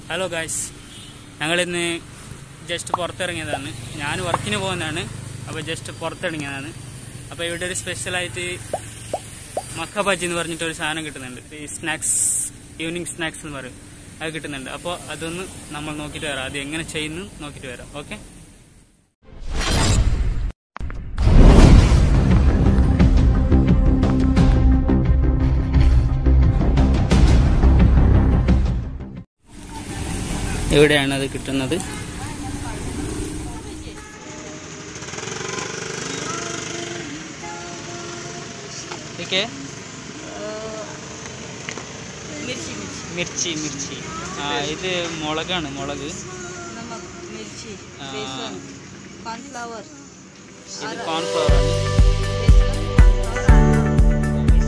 Hello guys ഞങ്ങളിന്ന് just പുറത്തിറങ്ങിയതാണ് ഞാൻ വർക്കിന് പോകുന്നതാണ് അപ്പോൾ ജസ്റ്റ് പുറത്തിറങ്ങിയതാണ് അപ്പോൾ ഇവിടെ ഒരു സ്പെഷ്യലായിട്ട് മക്ക ബജി എന്ന് പറഞ്ഞിട്ട് ഒരു സാധനം കിട്ടുന്നുണ്ട് ഈ സ്നാക്സ് ഈവനിങ് സ്നാക്സ് എന്ന് പറയും അത് കിട്ടുന്നുണ്ട് അപ്പോൾ അതൊന്ന് നമ്മൾ നോക്കിയിട്ട് വരാം അത് എങ്ങനെ ചെയ്യുന്നു നോക്കിയിട്ട് വരാം ഓക്കെ എവിടെയാണ് അത് കിട്ടുന്നത് ഓക്കെ मिर्ची मिर्ची മിർച്ചി മിർച്ചി ആ ഇത് മുളകാണ് മുളക് नमक मिर्ची हाँ। बेसन कॉर्नफ्लावर ഇത് കോൺഫ്ലവർ ആണ് बेसन कॉर्नफ्लावर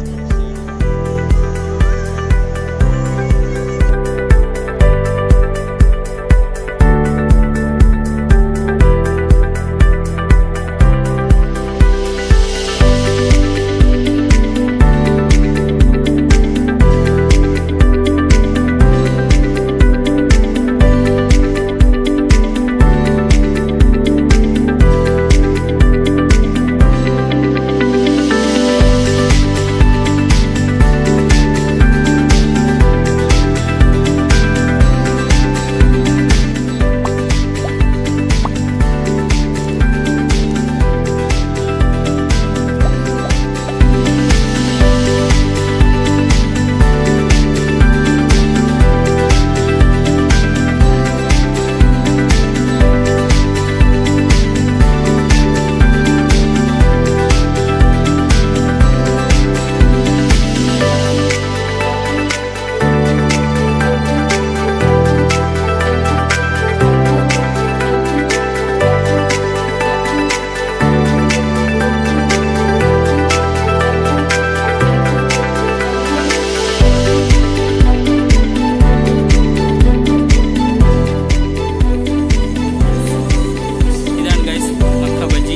ഇതാണ് ഗൈസ് മക്ക ബജി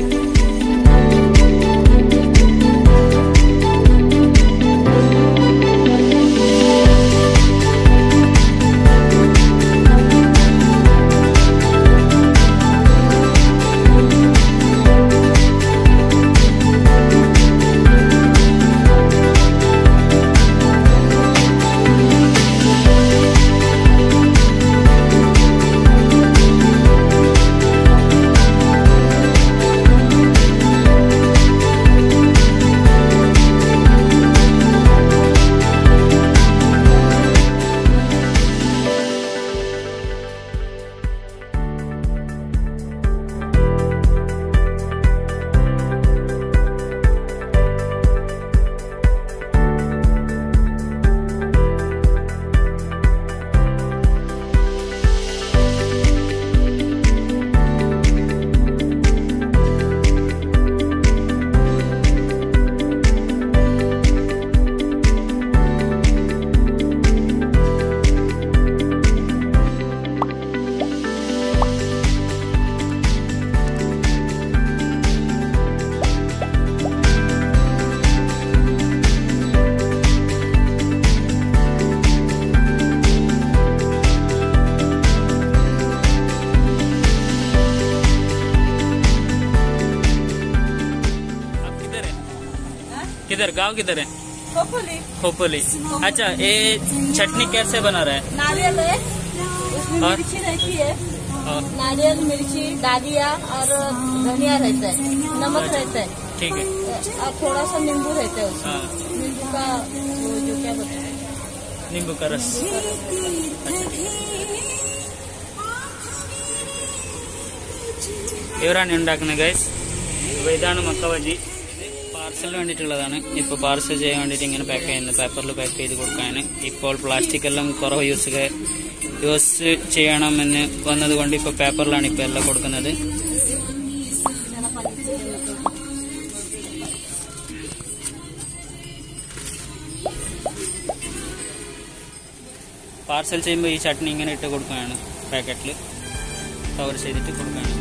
आप किधर है हाँ? किधर गांव किधर है खोपली खोपोली अच्छा ये चटनी कैसे बना रहा है नारियल है उसमें और? मिर्ची रहती है और नारियल मिर्ची डालिया और धनिया रहता है नमक अच्छा। रहता है ठीक है और थोड़ा सा नींबू रहता है उसमें हाँ नींबू का वो जो क्या बोलते हैं नींबू का रस ഇവരാണ് ഉണ്ടാക്കുന്നത് ഗൈസ് അപ്പോൾ ഇതാണ് മക്ക ബജി പാർസലിന് വേണ്ടിയിട്ടുള്ളതാണ് ഇപ്പോൾ പാർസൽ ചെയ്യാൻ വേണ്ടിയിട്ട് ഇങ്ങനെ പാക്ക് ചെയ്യുന്നത് പേപ്പറിൽ പാക്ക് ചെയ്ത് കൊടുക്കാൻ ഇപ്പോൾ പ്ലാസ്റ്റിക് എല്ലാം കുറവ് യൂസ് യൂസ് ചെയ്യണമെന്ന് വന്നത് കൊണ്ട് ഇപ്പോൾ പേപ്പറിലാണ് ഇപ്പോൾ എല്ലാം കൊടുക്കുന്നത് പാർസൽ ചെയ്യുമ്പോൾ ഈ ചട്നി ഇങ്ങനെ ഇട്ട് കൊടുക്കുകയാണ് പാക്കറ്റിൽ കവർ ചെയ്തിട്ട് കൊടുക്കുകയാണ്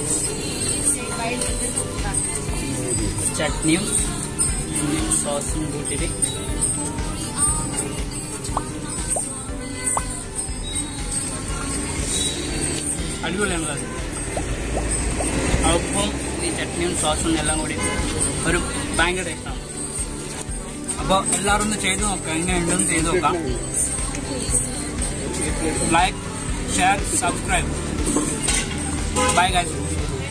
ചട്നിയും പിന്നെ സോസും കൂട്ടിയിട്ട് അടിപൊളിയാണ് അത് ആ ഉപ്പും ഈ ചട്നിയും സോസും എല്ലാം കൂടി ഒരു ഭയങ്കര ടേസ്റ്റാണ് അപ്പോൾ എല്ലാവരും ഒന്ന് ചെയ്ത് നോക്കാം എങ്ങനെയുണ്ടെന്ന് ചെയ്ത് നോക്കാം like share subscribe bye guys